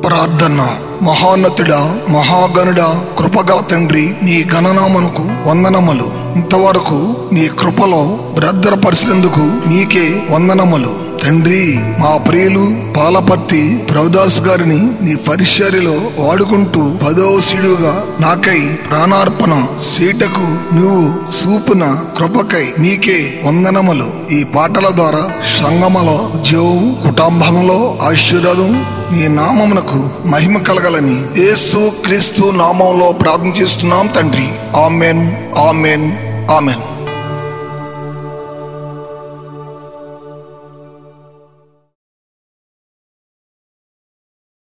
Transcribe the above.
ప్రార్థన మహోన్నతుడా మహాగణుడా కృపగల తండ్రి నీ గణనామనుకు వందనములు ఇంతవరకు నీ కృపలో భద్రపరిచినందుకు నీకే వందనములు తండ్రి మా ప్రియులు పాలపర్తి ప్రభుదాస్ గారిని నీ పరిచర్యలో వాడుకుంటూ పదవ సీడుగా నాకై ప్రాణార్పణ సీటకు నువ్వు చూపున కృపకై నీకే వందనములు ఈ పాటల ద్వారా సంగమలో ఉద్యోగం కుటుంబంలో ఆశీర్వాదం నీ నామమునకు మహిమ కలగలని యేసు క్రీస్తు నామంలో ప్రార్థన చేస్తున్నాం తండ్రి ఆమెన్ ఆమెన్ ఆమెన్